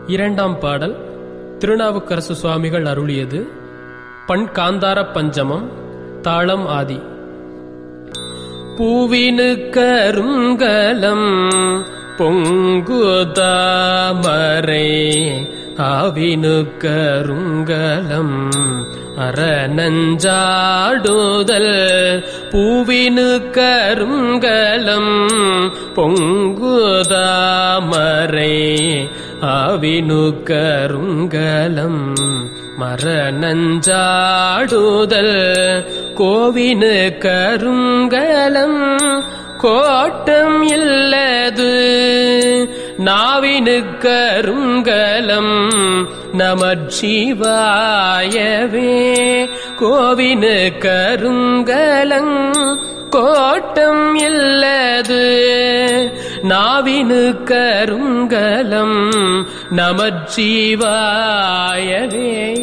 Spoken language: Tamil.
இரண்டாம் பாடல் திருநாவுக்கரசு சுவாமிகள் அருளியது பண் காந்தார பஞ்சமம் தாளம் ஆதி பூவினு கருங்கலம் பொங்குதாமரை ஆவினு கருங்கலம் அறநஞ்சாடுதல் பூவினு கருங்கலம் பொங்குதாமரை ஆவினு கருங்கலம் மரணஞ்சாடுதல் கோவினு கருங்கலம் கோட்டம் இல்லது நாவினு கருங்கலம் நமச்சிவாயவே கோவினு கருங்கலங் கோட்டம் இல்லது நாவினு கருங்கலம் நமச்சிவாயவே